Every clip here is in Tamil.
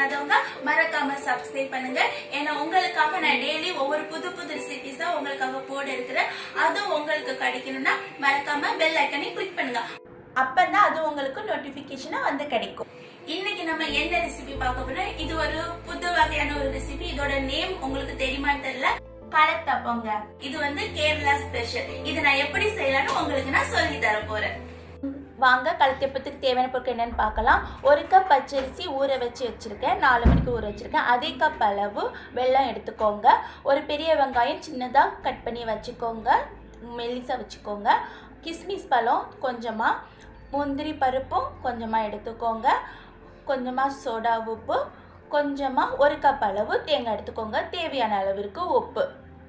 பண்ணாதவங்க மறக்காம சப்ஸ்கிரைப் பண்ணுங்க ஏன்னா உங்களுக்காக நான் டெய்லி ஒவ்வொரு புது புது ரெசிபிஸா உங்களுக்காக போட இருக்கிறேன் அது உங்களுக்கு கிடைக்கணும்னா மறக்காம பெல் ஐக்கனை கிளிக் பண்ணுங்க அப்பதான் அது உங்களுக்கு நோட்டிபிகேஷனா வந்து கிடைக்கும் இன்னைக்கு நம்ம என்ன ரெசிபி பார்க்க போறோம் இது ஒரு புது வகையான ஒரு ரெசிபி இதோட நேம் உங்களுக்கு தெரியுமான்னு தெரியல கலத்தப்பங்க இது வந்து கேரளா ஸ்பெஷல் இது நான் எப்படி செய்யலாம்னு உங்களுக்கு நான் சொல்லி தர போறேன் வாங்க கலத்தப்பத்துக்கு தேவையான பொருட்கள் என்னன்னு பார்க்கலாம் ஒரு கப் பச்சரிசி ஊற வச்சு வச்சிருக்கேன் நாலு மணிக்கு ஊற வச்சிருக்கேன் அதே கப் அளவு வெல்லம் எடுத்துக்கோங்க ஒரு பெரிய வெங்காயம் சின்னதாக கட் பண்ணி வச்சுக்கோங்க மெல்லிசா வச்சுக்கோங்க கிஸ்மிஸ் பழம் கொஞ்சமாக முந்திரி பருப்பும் கொஞ்சமாக எடுத்துக்கோங்க கொஞ்சமாக சோடா உப்பு கொஞ்சமாக ஒரு கப் அளவு தேங்காய் எடுத்துக்கோங்க தேவையான அளவிற்கு உப்பு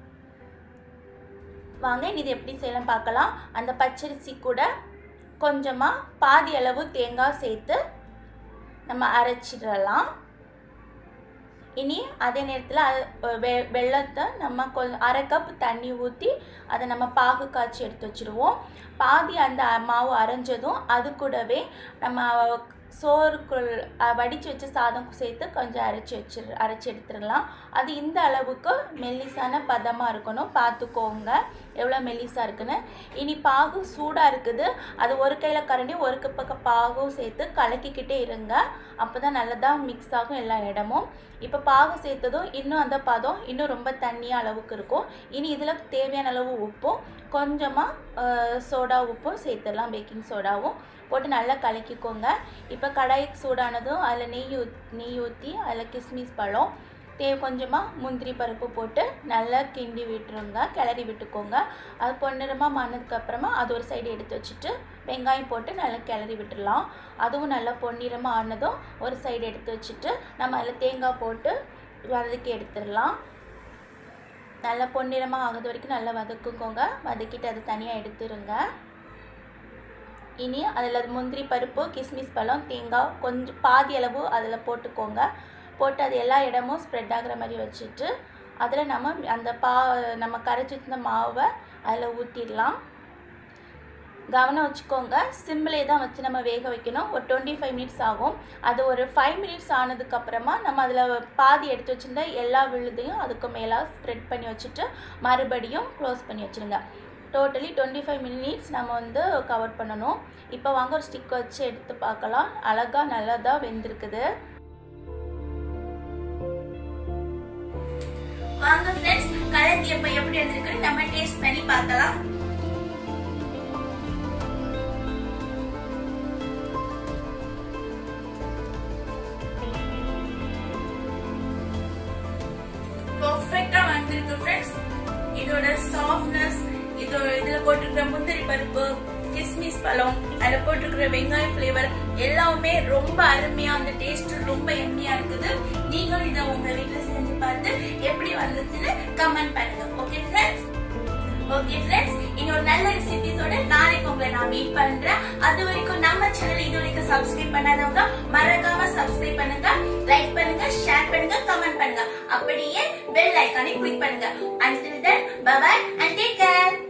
வாங்க இது எப்படி செய்யலாம் பார்க்கலாம் அந்த பச்சரிசி கூட கொஞ்சமாக பாதி அளவு தேங்காய் சேர்த்து நம்ம அரைச்சிடலாம் இனி அதே நேரத்தில் வெ வெள்ளத்தை நம்ம கொஞ்சம் அரை கப் தண்ணி ஊற்றி அதை நம்ம பாகு காய்ச்சி எடுத்து வச்சுருவோம் பாதி அந்த மாவு அரைஞ்சதும் அது கூடவே நம்ம சோறுக்குள் வடித்து வச்ச சாதம் சேர்த்து கொஞ்சம் அரைச்சி வச்சு அரைச்சி எடுத்துடலாம் அது இந்த அளவுக்கு மெல்லிசான பதமாக இருக்கணும் பார்த்துக்கோங்க எவ்வளோ மெல்லிசாக இருக்குன்னு இனி பாகு சூடாக இருக்குது அது ஒரு கையில் கரண்டி ஒரு பக்கம் பாகும் சேர்த்து கலக்கிக்கிட்டே இருங்க அப்போ தான் நல்லதாக மிக்ஸ் ஆகும் எல்லா இடமும் இப்போ பாகு சேர்த்ததும் இன்னும் அந்த பதம் இன்னும் ரொம்ப தண்ணியாக அளவுக்கு இருக்கும் இனி இதில் தேவையான அளவு உப்பும் கொஞ்சமாக சோடா உப்பும் சேர்த்துடலாம் பேக்கிங் சோடாவும் போட்டு நல்லா கலக்கிக்கோங்க இப்போ கடாய்க்கு சூடானதும் அதில் நெய் ஊத் நெய் ஊற்றி அதில் கிஸ்மிஸ் பழம் தே கொஞ்சமாக முந்திரி பருப்பு போட்டு நல்லா கிண்டி விட்டுருங்க கிளறி விட்டுக்கோங்க அது பொன்னிறமாக மானதுக்கப்புறமா அது ஒரு சைடு எடுத்து வச்சுட்டு வெங்காயம் போட்டு நல்லா கிளறி விட்டுடலாம் அதுவும் நல்லா பொன்னிறமாக ஆனதும் ஒரு சைடு எடுத்து வச்சுட்டு நம்ம அதில் தேங்காய் போட்டு வதக்கி எடுத்துடலாம் நல்லா பொன்னிறமாக ஆகுது வரைக்கும் நல்லா வதக்குக்கோங்க வதக்கிட்டு அது தனியாக எடுத்துருங்க இனி அதில் முந்திரி பருப்பு கிஸ்மிஸ் பழம் தேங்காய் கொஞ்சம் பாதி அளவு அதில் போட்டுக்கோங்க போட்டு அது எல்லா இடமும் ஸ்ப்ரெட் ஆகிற மாதிரி வச்சுட்டு அதில் நம்ம அந்த பா நம்ம கரைச்சி வச்சிருந்த மாவை அதில் ஊற்றிடலாம் கவனம் வச்சுக்கோங்க சிம்மிலே தான் வச்சு நம்ம வேக வைக்கணும் ஒரு டுவெண்ட்டி ஃபைவ் மினிட்ஸ் ஆகும் அது ஒரு ஃபைவ் மினிட்ஸ் ஆனதுக்கப்புறமா நம்ம அதில் பாதி எடுத்து வச்சுருந்த எல்லா விழுதையும் அதுக்கு மேலே ஸ்ப்ரெட் பண்ணி வச்சுட்டு மறுபடியும் க்ளோஸ் பண்ணி வச்சுருங்க டோட்டலி டுவெண்ட்டி ஃபைவ் மினிட்ஸ் நம்ம வந்து கவர் பண்ணணும் இப்போ வாங்க ஒரு ஸ்டிக் வச்சு எடுத்து பார்க்கலாம் அழகாக நல்லதாக வெந்திருக்குது வாங்க ஃப்ரெண்ட்ஸ் கலந்தி எப்ப எப்படி வந்திருக்குன்னு நம்ம டேஸ்ட் பண்ணி பார்க்கலாம் பர்ஃபெக்ட்டா வந்திருக்கு ஃப்ரெண்ட்ஸ் இதோட சாஃப்ட்னஸ் இதோட இதுல போட்டிருக்கிற முந்திரி பருப்பு கிஸ்மிஸ் பழம் அதுல போட்டிருக்கிற வெங்காய ஃபிளேவர் எல்லாமே ரொம்ப அருமையா அந்த டேஸ்ட் ரொம்ப எம்மியா இருக்குது நீங்களும் இதை உங்க வீட்டுல செஞ்சு பார்த்து எப்படி வந்ததுன்னு கமெண்ட் பண்ணுங்க ஓகே ஃப்ரெண்ட்ஸ் ஓகே ஃப்ரெண்ட்ஸ் இன்னொரு நல்ல ரெசிபிஸோட நாளைக்கு உங்களை நான் மீட் பண்றேன் அது வரைக்கும் நம்ம சேனல் இது வரைக்கும் சப்ஸ்கிரைப் பண்ணாதவங்க மறக்காம சப்ஸ்கிரைப் பண்ணுங்க லைக் பண்ணுங்க ஷேர் பண்ணுங்க கமெண்ட் பண்ணுங்க அப்படியே பெல் ஐக்கானை கிளிக் பண்ணுங்க until then bye bye and take care